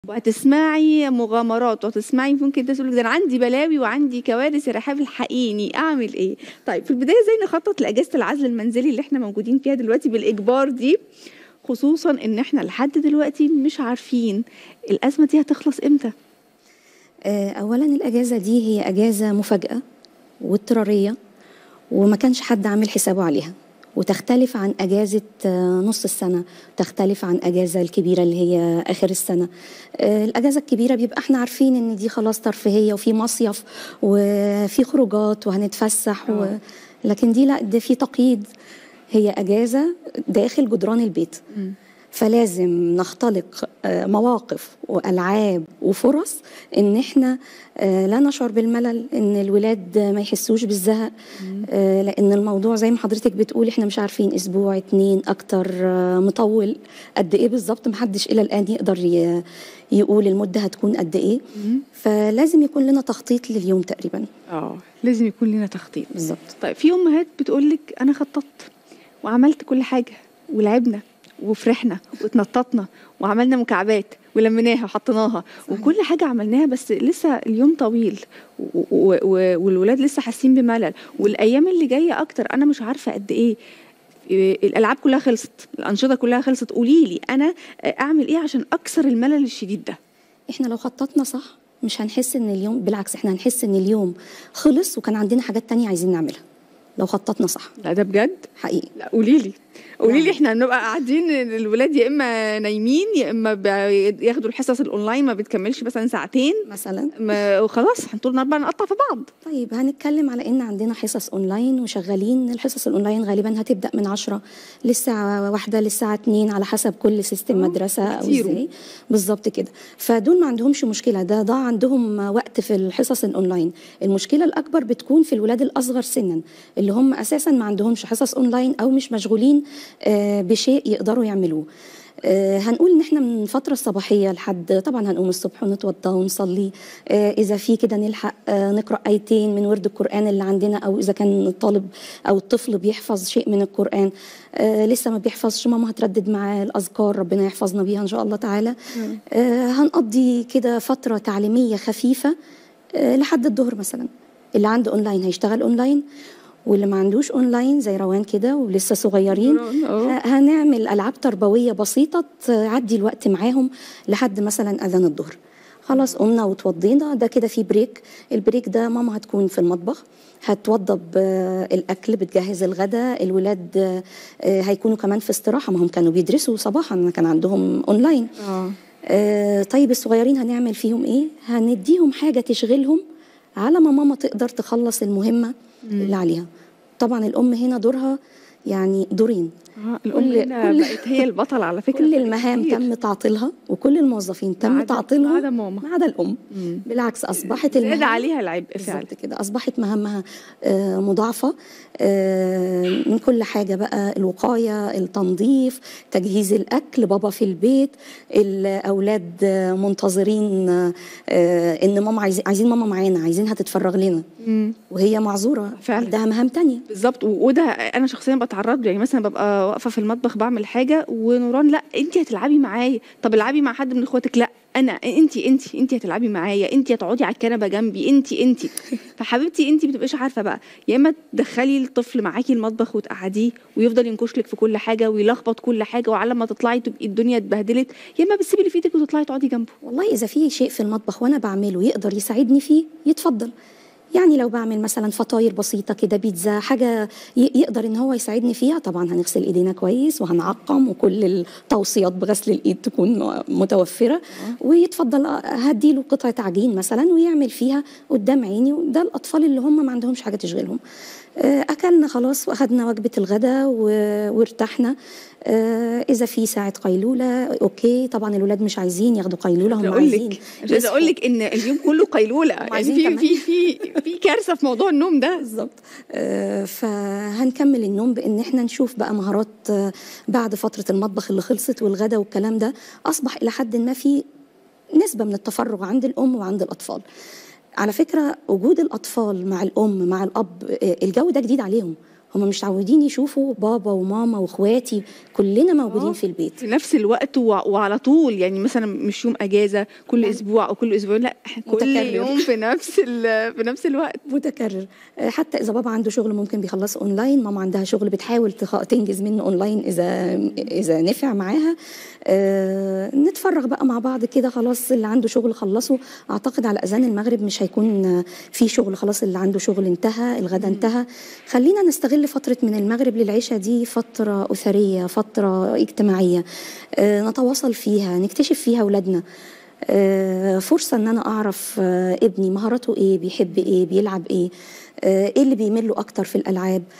وهتسمعي مغامرات وهتسمعي ممكن ده تقول لك ده انا عندي بلاوي وعندي كوارث يا رحاب الحقيني اعمل ايه طيب في البدايه ازاي نخطط لاجازه العزل المنزلي اللي احنا موجودين فيها دلوقتي بالاجبار دي خصوصا ان احنا لحد دلوقتي مش عارفين الازمه دي هتخلص امتى آه، اولا الاجازه دي هي اجازه مفاجاه واضطراريه وما كانش حد عامل حسابه عليها وتختلف عن أجازة آه، نص السنة تختلف عن أجازة الكبيرة اللي هي آخر السنة آه، الأجازة الكبيرة بيبقى احنا عارفين إن دي خلاص ترفيهية وفي مصيف وفي خروجات وهنتفسح و... آه. لكن دي لا ده في تقييد هي أجازة داخل جدران البيت فلازم نختلق آه، مواقف والعاب وفرص ان احنا آه، لا نشعر بالملل ان الولاد ما يحسوش بالزهق آه، لان الموضوع زي ما حضرتك بتقول احنا مش عارفين اسبوع اتنين اكتر آه، مطول قد ايه بالظبط محدش الى الان يقدر ي- يقول المده هتكون قد ايه فلازم يكون لنا تخطيط لليوم تقريبا اه لازم يكون لنا تخطيط بالظبط طيب في امهات بتقول لك انا خططت وعملت كل حاجه ولعبنا وفرحنا واتنططنا وعملنا مكعبات ولميناها وحطيناها وكل حاجه عملناها بس لسه اليوم طويل و- و- و- والولاد لسه حاسين بملل والايام اللي جايه اكتر انا مش عارفه قد ايه إيه، الالعاب كلها خلصت الانشطه كلها خلصت قولي لي انا اعمل ايه عشان اكسر الملل الشديد ده احنا لو خططنا صح مش هنحس ان اليوم بالعكس احنا هنحس ان اليوم خلص وكان عندنا حاجات تانية عايزين نعملها لو خططنا صح لا ده بجد حقيقي لا قولي لي قولي لي نعم. احنا هنبقى قاعدين الولاد يا اما نايمين يا اما بياخدوا الحصص الاونلاين ما بتكملش مثلا ساعتين مثلا ما وخلاص هنطول النهار بقى نقطع في بعض طيب هنتكلم على ان عندنا حصص اونلاين وشغالين الحصص الاونلاين غالبا هتبدا من 10 للساعه واحدة للساعه 2 على حسب كل سيستم آه، مدرسه او كتير. ازاي بالظبط كده فدول ما عندهمش مشكله ده ضاع عندهم وقت في الحصص الاونلاين المشكله الاكبر بتكون في الولاد الاصغر سنا اللي هم اساسا ما عندهمش حصص اونلاين او مش مشغولين آه، بشيء يقدروا يعملوه آه، هنقول ان احنا من الفتره الصباحيه لحد طبعا هنقوم الصبح ونتوضى ونصلي آه، اذا في كده نلحق آه، نقرا ايتين من ورد القران اللي عندنا او اذا كان الطالب او الطفل بيحفظ شيء من القران آه، لسه ما بيحفظش ماما هتردد معاه الاذكار ربنا يحفظنا بيها ان شاء الله تعالى آه، هنقضي كده فتره تعليميه خفيفه آه، لحد الظهر مثلا اللي عنده اونلاين هيشتغل اونلاين واللي ما عندوش اونلاين زي روان كده ولسه صغيرين اه ه- هنعمل العاب تربويه بسيطه تعدي الوقت معاهم لحد مثلا اذان الظهر خلاص قمنا وتوضينا ده كده في بريك البريك ده ماما هتكون في المطبخ هتوضب آه، الاكل بتجهز الغداء الولاد آه، آه، هيكونوا كمان في استراحه ما هم كانوا بيدرسوا صباحا كان عندهم اونلاين اه آه، طيب الصغيرين هنعمل فيهم ايه هنديهم حاجه تشغلهم على ما ماما تقدر تخلص المهمه اللي عليها طبعا الام هنا دورها يعني دورين آه، الام كل- هنا كل- بقت هي البطل على فكره كل في المهام كتير. تم تعطيلها وكل الموظفين ما تم عدا- تعطيلهم ما عدا ماما. ما عدا الام مم. بالعكس اصبحت زاد المهام عليها العبء فعلا بالظبط كده اصبحت مهامها آه، مضاعفه آه، من كل حاجه بقى الوقايه التنظيف تجهيز الاكل بابا في البيت الاولاد آه، منتظرين آه، ان ماما عايزين عايزين ماما معانا عايزينها تتفرغ لنا مم. وهي معذوره فعلا. عندها مهام تانية بالظبط و- وده انا شخصيا بتعرض له يعني مثلا ببقى واقفه في المطبخ بعمل حاجه ونوران لا انت هتلعبي معايا طب العبي مع حد من اخواتك لا انا انت انت انت هتلعبي معايا انت هتقعدي على الكنبه جنبي انت انت فحبيبتي انت بتبقاش عارفه بقى يا اما تدخلي الطفل معاكي المطبخ وتقعديه ويفضل ينكش لك في كل حاجه ويلخبط كل حاجه وعلى ما تطلعي تبقي الدنيا اتبهدلت يا اما بتسيبي اللي في ايدك وتطلعي تقعدي جنبه والله إذا في شيء في المطبخ وأنا بعمله يقدر يساعدني فيه يتفضل يعني لو بعمل مثلا فطاير بسيطة كده بيتزا حاجة ي- يقدر إن هو يساعدني فيها طبعا هنغسل إيدينا كويس وهنعقم وكل التوصيات بغسل الإيد تكون متوفرة ويتفضل هديله قطعة عجين مثلا ويعمل فيها قدام عيني وده الأطفال اللي هم ما عندهمش حاجة تشغلهم آه، أكلنا خلاص وأخدنا وجبة الغداء و- وارتحنا آه، إذا في ساعة قيلولة أوكي طبعا الولاد مش عايزين ياخدوا قيلولة هم اقول عايزين لك مش عايزه اقول لك ان اليوم كله قيلوله يعني عايزين في كمان. في في في كارثه في موضوع النوم ده بالظبط آه، فهنكمل النوم بان احنا نشوف بقى مهارات آه، بعد فتره المطبخ اللي خلصت والغدا والكلام ده اصبح الى حد ما في نسبه من التفرغ عند الام وعند الاطفال على فكره وجود الاطفال مع الام مع الاب آه، الجو ده جديد عليهم هم مش عودين يشوفوا بابا وماما واخواتي كلنا موجودين آه. في البيت في نفس الوقت وع- وعلى طول يعني مثلا مش يوم اجازه كل لا. اسبوع او كل اسبوعين لا إحنا كل متكرر. يوم في نفس ال- في نفس الوقت متكرر آه، حتى اذا بابا عنده شغل ممكن بيخلص اونلاين ماما عندها شغل بتحاول تخ- تنجز منه اونلاين اذا اذا نفع معاها آه، نتفرغ بقى مع بعض كده خلاص اللي عنده شغل خلصه اعتقد على اذان المغرب مش هيكون آه، في شغل خلاص اللي عنده شغل انتهى الغدا انتهى خلينا نستغل فتره من المغرب للعشاء دي فتره اسريه فتره اجتماعيه آه، نتواصل فيها نكتشف فيها اولادنا آه، فرصة ان انا اعرف آه، ابني مهاراته ايه بيحب ايه بيلعب ايه آه، ايه اللي بيميل له اكتر في الالعاب